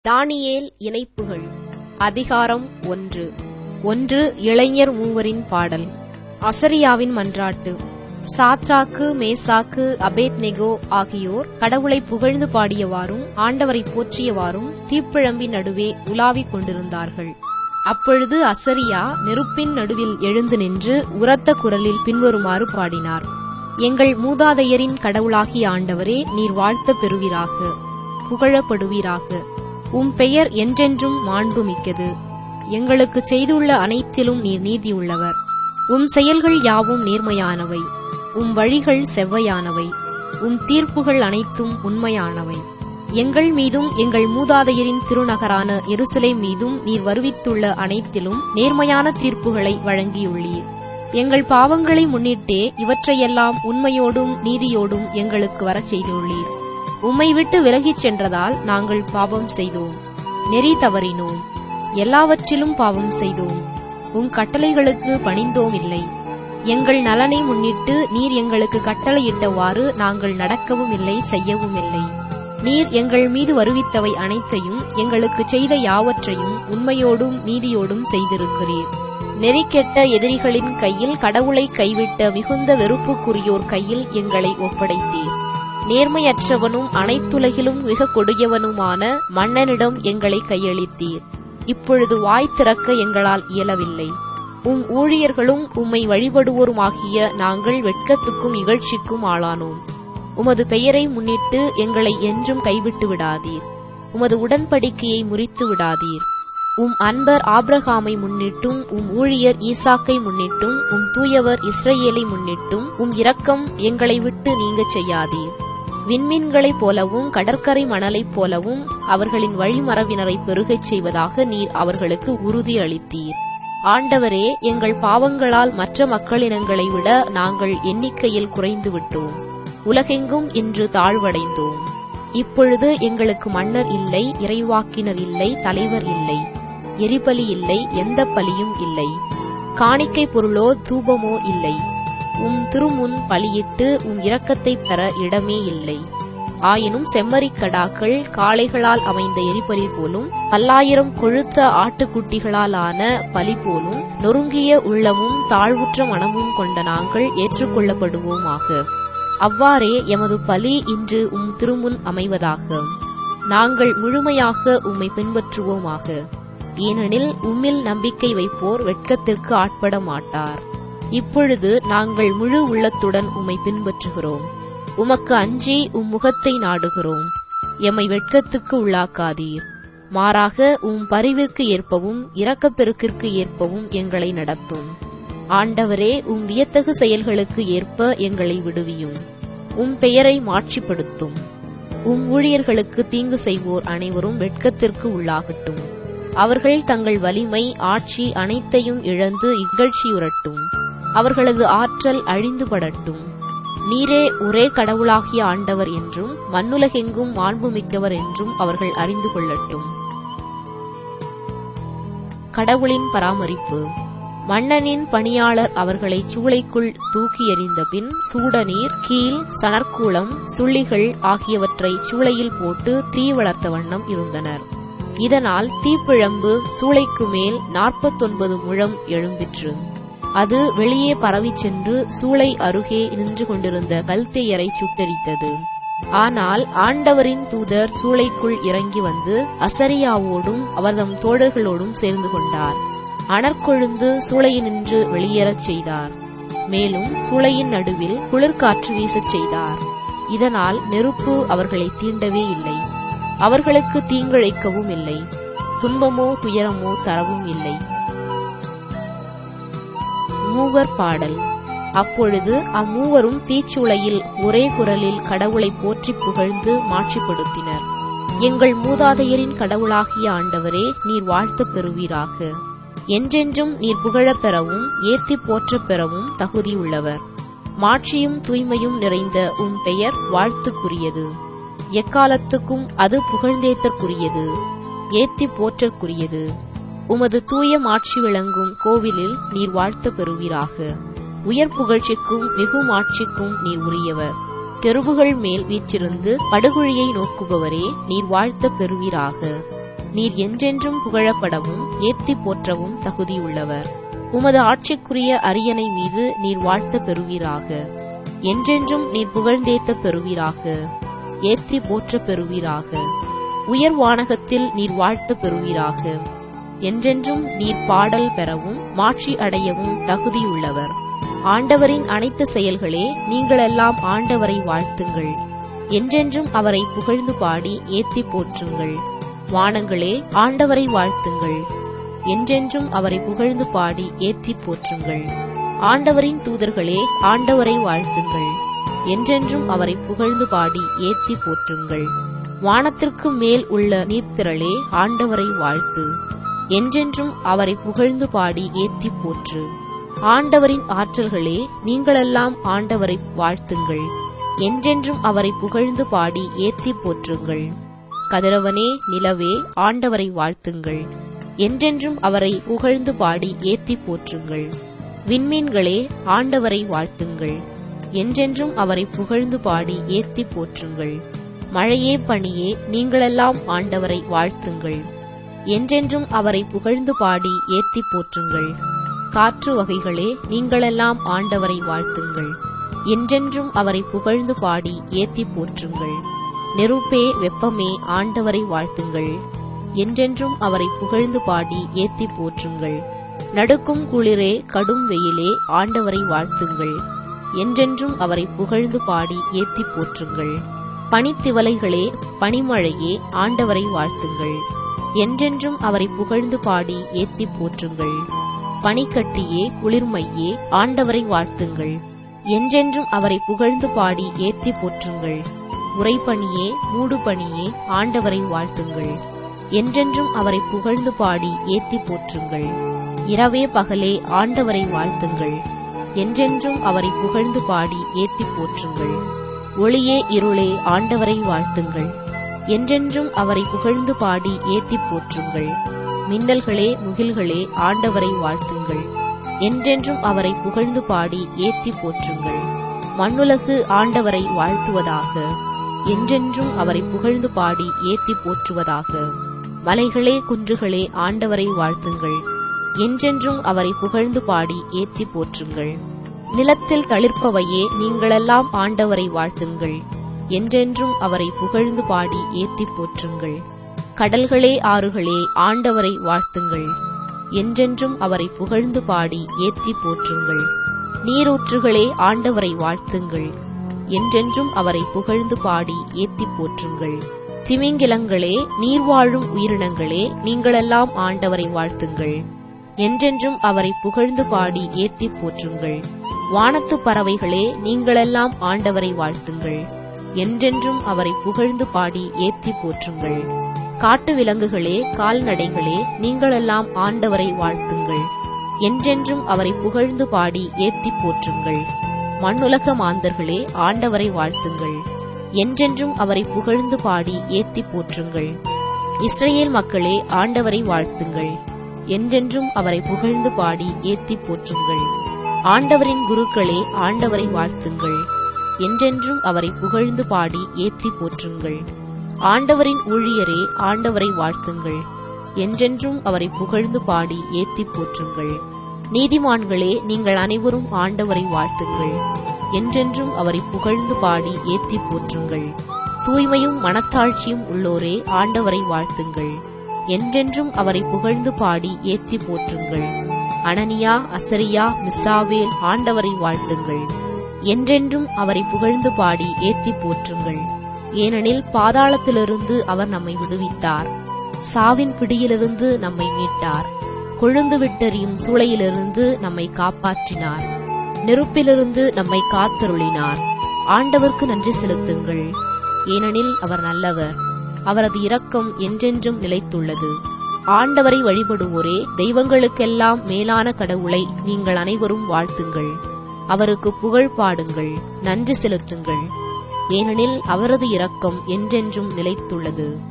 தானியேல் இணைப்புகள் அதிகாரம் ஒன்று ஒன்று இளைஞர் மூவரின் பாடல் அசரியாவின் மன்றாட்டு சாத்ராக்கு மேசாக்கு அபேத்நெகோ ஆகியோர் கடவுளை புகழ்ந்து பாடியவாறும் ஆண்டவரை போற்றியவாறும் தீப்பிழம்பின் நடுவே உலாவிக் கொண்டிருந்தார்கள் அப்பொழுது அசரியா நெருப்பின் நடுவில் எழுந்து நின்று உரத்த குரலில் பின்வருமாறு பாடினார் எங்கள் மூதாதையரின் கடவுளாகிய ஆண்டவரே நீர் வாழ்த்த பெறுவீராக புகழப்படுவீராக உம் பெயர் என்றென்றும் மாண்புமிக்கது எங்களுக்கு செய்துள்ள அனைத்திலும் நீர் நீதியுள்ளவர் உம் செயல்கள் யாவும் நேர்மையானவை உம் வழிகள் செவ்வையானவை உம் தீர்ப்புகள் அனைத்தும் உண்மையானவை எங்கள் மீதும் எங்கள் மூதாதையரின் திருநகரான எருசலேம் மீதும் நீர் வருவித்துள்ள அனைத்திலும் நேர்மையான தீர்ப்புகளை வழங்கியுள்ளீர் எங்கள் பாவங்களை முன்னிட்டே இவற்றையெல்லாம் உண்மையோடும் நீதியோடும் எங்களுக்கு வரச் செய்துள்ளீர் உம்மை விட்டு விலகிச் சென்றதால் நாங்கள் பாவம் செய்தோம் நெறி தவறினோம் எல்லாவற்றிலும் பாவம் செய்தோம் உம் கட்டளைகளுக்கு பணிந்தோம் இல்லை எங்கள் நலனை முன்னிட்டு நீர் எங்களுக்கு கட்டளையிட்டவாறு நாங்கள் நடக்கவும் இல்லை செய்யவும் இல்லை நீர் எங்கள் மீது வருவித்தவை அனைத்தையும் எங்களுக்கு செய்த யாவற்றையும் உண்மையோடும் நீதியோடும் செய்திருக்கிறீர் நெறிக்கெட்ட எதிரிகளின் கையில் கடவுளை கைவிட்ட மிகுந்த வெறுப்புக்குரியோர் கையில் எங்களை ஒப்படைத்தீர் நேர்மையற்றவனும் அனைத்துலகிலும் மிக கொடியவனுமான மன்னனிடம் எங்களை கையளித்தீர் இப்பொழுது வாய் திறக்க எங்களால் இயலவில்லை உம் ஊழியர்களும் உம்மை வழிபடுவோருமாகிய நாங்கள் வெட்கத்துக்கும் இகழ்ச்சிக்கும் ஆளானோம் உமது பெயரை முன்னிட்டு எங்களை என்றும் கைவிட்டு விடாதீர் உமது உடன்படிக்கையை முறித்து விடாதீர் உம் அன்பர் ஆப்ரஹாமை முன்னிட்டும் உம் ஊழியர் ஈசாக்கை முன்னிட்டும் உம் தூயவர் இஸ்ரேலை முன்னிட்டும் உம் இரக்கம் எங்களை விட்டு நீங்கச் செய்யாதீர் விண்மீன்களைப் போலவும் கடற்கரை மணலைப் போலவும் அவர்களின் வழிமரவினரை பெருகச் செய்வதாக நீர் அவர்களுக்கு உறுதி அளித்தீர் ஆண்டவரே எங்கள் பாவங்களால் மற்ற மக்களினங்களை விட நாங்கள் எண்ணிக்கையில் குறைந்து விட்டோம் உலகெங்கும் இன்று தாழ்வடைந்தோம் இப்பொழுது எங்களுக்கு மன்னர் இல்லை இறைவாக்கினர் இல்லை தலைவர் இல்லை எரிபலி இல்லை எந்த பலியும் இல்லை காணிக்கை பொருளோ தூபமோ இல்லை உம் திருமுன் பலியிட்டு உம் இரக்கத்தைப் பெற இடமே இல்லை ஆயினும் செம்மறிக்கடாக்கள் காளைகளால் அமைந்த எரிபலி போலும் பல்லாயிரம் கொழுத்த ஆட்டுக்குட்டிகளால் ஆன பலி போலும் நொறுங்கிய உள்ளமும் தாழ்வுற்ற மனமும் கொண்ட நாங்கள் ஏற்றுக்கொள்ளப்படுவோமாக அவ்வாறே எமது பலி இன்று உம் திருமுன் அமைவதாக நாங்கள் முழுமையாக உம்மை பின்பற்றுவோமாக ஏனெனில் உம்மில் நம்பிக்கை வைப்போர் வெட்கத்திற்கு ஆட்பட மாட்டார் இப்பொழுது நாங்கள் முழு உள்ளத்துடன் உம்மை பின்பற்றுகிறோம் உமக்கு அஞ்சி உம் முகத்தை நாடுகிறோம் எம்மை வெட்கத்துக்கு உள்ளாக்காதீர் மாறாக உம் பரிவிற்கு ஏற்பவும் இரக்கப்பெருக்கிற்கு ஏற்பவும் எங்களை நடத்தும் ஆண்டவரே உம் வியத்தகு செயல்களுக்கு ஏற்ப எங்களை விடுவியும் உம் பெயரை மாட்சிப்படுத்தும் உம் ஊழியர்களுக்கு தீங்கு செய்வோர் அனைவரும் வெட்கத்திற்கு உள்ளாகட்டும் அவர்கள் தங்கள் வலிமை ஆட்சி அனைத்தையும் இழந்து இகழ்ச்சியுறட்டும் அவர்களது ஆற்றல் அழிந்துபடட்டும் நீரே ஒரே கடவுளாகிய ஆண்டவர் என்றும் மண்ணுலகெங்கும் மாண்புமிக்கவர் என்றும் அவர்கள் அறிந்து கொள்ளட்டும் கடவுளின் பராமரிப்பு மன்னனின் பணியாளர் அவர்களை சூளைக்குள் தூக்கி எறிந்த பின் சூடநீர் கீழ் சணற்கூளம் சுள்ளிகள் ஆகியவற்றை சூளையில் போட்டு தீ வளர்த்த வண்ணம் இருந்தனர் இதனால் தீப்பிழம்பு சூளைக்கு மேல் நாற்பத்தொன்பது முழம் எழும்பிற்று அது வெளியே பரவிச் சென்று சூளை அருகே நின்று கொண்டிருந்த கல்தேயரை சுட்டெரித்தது ஆனால் ஆண்டவரின் தூதர் சூளைக்குள் இறங்கி வந்து அசரியாவோடும் அவர்தம் தோழர்களோடும் சேர்ந்து கொண்டார் அனற்கொழுந்து சூளையினின்று வெளியேறச் செய்தார் மேலும் சூளையின் நடுவில் குளிர்காற்று வீசச் செய்தார் இதனால் நெருப்பு அவர்களை தீண்டவே இல்லை அவர்களுக்கு தீங்கிழைக்கவும் இல்லை துன்பமோ துயரமோ தரவும் இல்லை மூவர் பாடல் அப்பொழுது அம்மூவரும் தீச்சூளையில் ஒரே குரலில் கடவுளை போற்றி புகழ்ந்து மாட்சிப்படுத்தினர் எங்கள் மூதாதையரின் கடவுளாகிய ஆண்டவரே நீர் வாழ்த்து பெறுவீராக என்றென்றும் நீர் புகழப் பெறவும் ஏத்தி போற்றப் பெறவும் தகுதியுள்ளவர் மாட்சியும் தூய்மையும் நிறைந்த உம் பெயர் வாழ்த்துக்குரியது எக்காலத்துக்கும் அது புகழ்ந்தேத்தற்குரியது ஏத்தி போற்றற்குரியது உமது தூய மாட்சி விளங்கும் கோவிலில் நீர் வாழ்த்த பெறுவீராக உயர் புகழ்ச்சிக்கும் மிகு மாட்சிக்கும் நீர் உரியவர் கெருபுகள் மேல் வீற்றிருந்து படுகுழியை நோக்குபவரே நீர் வாழ்த்த பெறுவீராக நீர் என்றென்றும் புகழப்படவும் ஏத்தி போற்றவும் தகுதியுள்ளவர் உமது ஆட்சிக்குரிய அரியணை மீது நீர் வாழ்த்த பெறுவீராக என்றென்றும் நீர் புகழ்ந்தேத்த பெறுவீராக ஏத்தி போற்ற பெறுவீராக உயர் வானகத்தில் நீர் வாழ்த்த பெறுவீராக என்றென்றும் நீர் பாடல் பெறவும் மாட்சி அடையவும் தகுதியுள்ளவர் ஆண்டவரின் அனைத்து செயல்களே நீங்களெல்லாம் ஆண்டவரை வாழ்த்துங்கள் என்றென்றும் அவரை புகழ்ந்து பாடி ஏத்தி போற்றுங்கள் வானங்களே ஆண்டவரை வாழ்த்துங்கள் என்றென்றும் அவரை புகழ்ந்து பாடி ஏத்தி போற்றுங்கள் ஆண்டவரின் தூதர்களே ஆண்டவரை வாழ்த்துங்கள் என்றென்றும் அவரை புகழ்ந்து பாடி ஏத்தி போற்றுங்கள் வானத்திற்கு மேல் உள்ள நீர்த்திரளே ஆண்டவரை வாழ்த்து என்றென்றும் அவரை புகழ்ந்து பாடி ஏத்தி போற்று ஆண்டவரின் ஆற்றல்களே நீங்களெல்லாம் ஆண்டவரை வாழ்த்துங்கள் என்றென்றும் அவரை புகழ்ந்து பாடி ஏத்தி போற்றுங்கள் கதிரவனே நிலவே ஆண்டவரை வாழ்த்துங்கள் என்றென்றும் அவரை புகழ்ந்து பாடி ஏத்தி போற்றுங்கள் விண்மீன்களே ஆண்டவரை வாழ்த்துங்கள் என்றென்றும் அவரை புகழ்ந்து பாடி ஏத்தி போற்றுங்கள் மழையே பணியே நீங்களெல்லாம் ஆண்டவரை வாழ்த்துங்கள் என்றென்றும் அவரை புகழ்ந்து பாடி ஏத்தி போற்றுங்கள் காற்று வகைகளே நீங்களெல்லாம் ஆண்டவரை வாழ்த்துங்கள் என்றென்றும் அவரை புகழ்ந்து பாடி ஏத்தி போற்றுங்கள் நெருப்பே வெப்பமே ஆண்டவரை வாழ்த்துங்கள் என்றென்றும் அவரை புகழ்ந்து பாடி ஏத்தி போற்றுங்கள் நடுக்கும் குளிரே கடும் வெயிலே ஆண்டவரை வாழ்த்துங்கள் என்றென்றும் அவரை புகழ்ந்து பாடி ஏத்தி போற்றுங்கள் பனித்திவலைகளே பனிமழையே ஆண்டவரை வாழ்த்துங்கள் என்றென்றும் அவரை புகழ்ந்து பாடி ஏத்தி போற்றுங்கள் பனிக்கட்டியே குளிர்மையே ஆண்டவரை வாழ்த்துங்கள் என்றென்றும் அவரை புகழ்ந்து பாடி ஏத்தி போற்றுங்கள் உரைப்பணியே மூடுபணியே ஆண்டவரை வாழ்த்துங்கள் என்றென்றும் அவரை புகழ்ந்து பாடி ஏத்தி போற்றுங்கள் இரவே பகலே ஆண்டவரை வாழ்த்துங்கள் என்றென்றும் அவரை புகழ்ந்து பாடி ஏத்தி போற்றுங்கள் ஒளியே இருளே ஆண்டவரை வாழ்த்துங்கள் என்றென்றும் அவரை புகழ்ந்து பாடி ஏத்தி போற்றுங்கள் மின்னல்களே முகில்களே ஆண்டவரை வாழ்த்துங்கள் என்றென்றும் அவரை புகழ்ந்து பாடி ஏத்தி போற்றுங்கள் மண்ணுலகு ஆண்டவரை வாழ்த்துவதாக என்றென்றும் அவரை புகழ்ந்து பாடி ஏத்தி போற்றுவதாக மலைகளே குன்றுகளே ஆண்டவரை வாழ்த்துங்கள் என்றென்றும் அவரை புகழ்ந்து பாடி ஏத்தி போற்றுங்கள் நிலத்தில் தளிர்ப்பவையே நீங்களெல்லாம் ஆண்டவரை வாழ்த்துங்கள் என்றென்றும் அவரை புகழ்ந்து பாடி ஏத்தி போற்றுங்கள் கடல்களே ஆறுகளே ஆண்டவரை வாழ்த்துங்கள் என்றென்றும் அவரை புகழ்ந்து பாடி ஏத்தி போற்றுங்கள் நீரூற்றுகளே ஆண்டவரை வாழ்த்துங்கள் என்றென்றும் அவரை புகழ்ந்து பாடி ஏத்தி போற்றுங்கள் திமிங்கிலங்களே நீர்வாழும் உயிரினங்களே நீங்களெல்லாம் ஆண்டவரை வாழ்த்துங்கள் என்றென்றும் அவரை புகழ்ந்து பாடி ஏத்தி போற்றுங்கள் வானத்து பறவைகளே நீங்களெல்லாம் ஆண்டவரை வாழ்த்துங்கள் என்றென்றும் அவரை புகழ்ந்து பாடி ஏத்தி போற்றுங்கள் காட்டு விலங்குகளே கால்நடைகளே நீங்களெல்லாம் ஆண்டவரை வாழ்த்துங்கள் என்றென்றும் அவரை புகழ்ந்து பாடி ஏத்தி போற்றுங்கள் மண்ணுலக மாந்தர்களே ஆண்டவரை வாழ்த்துங்கள் என்றென்றும் அவரை புகழ்ந்து பாடி ஏத்தி போற்றுங்கள் இஸ்ரேல் மக்களே ஆண்டவரை வாழ்த்துங்கள் என்றென்றும் அவரை புகழ்ந்து பாடி ஏத்தி போற்றுங்கள் ஆண்டவரின் குருக்களே ஆண்டவரை வாழ்த்துங்கள் என்றென்றும் அவரை புகழ்ந்து பாடி ஏத்தி போற்றுங்கள் ஆண்டவரின் ஊழியரே ஆண்டவரை வாழ்த்துங்கள் என்றென்றும் அவரை புகழ்ந்து பாடி ஏத்தி போற்றுங்கள் நீதிமான்களே நீங்கள் அனைவரும் ஆண்டவரை வாழ்த்துங்கள் என்றென்றும் அவரை புகழ்ந்து பாடி ஏத்தி போற்றுங்கள் தூய்மையும் மனத்தாழ்ச்சியும் உள்ளோரே ஆண்டவரை வாழ்த்துங்கள் என்றென்றும் அவரை புகழ்ந்து பாடி ஏத்தி போற்றுங்கள் அனனியா அசரியா மிஸ்ஸாவேல் ஆண்டவரை வாழ்த்துங்கள் என்றென்றும் அவரை புகழ்ந்து பாடி ஏத்தி போற்றுங்கள் ஏனெனில் பாதாளத்திலிருந்து அவர் நம்மை விடுவித்தார் சாவின் பிடியிலிருந்து நம்மை மீட்டார் கொழுந்து விட்டெறியும் சூளையிலிருந்து நம்மை காப்பாற்றினார் நெருப்பிலிருந்து நம்மை காத்தருளினார் ஆண்டவருக்கு நன்றி செலுத்துங்கள் ஏனெனில் அவர் நல்லவர் அவரது இரக்கம் என்றென்றும் நிலைத்துள்ளது ஆண்டவரை வழிபடுவோரே தெய்வங்களுக்கெல்லாம் மேலான கடவுளை நீங்கள் அனைவரும் வாழ்த்துங்கள் அவருக்கு புகழ் பாடுங்கள் நன்றி செலுத்துங்கள் ஏனெனில் அவரது இரக்கம் என்றென்றும் நிலைத்துள்ளது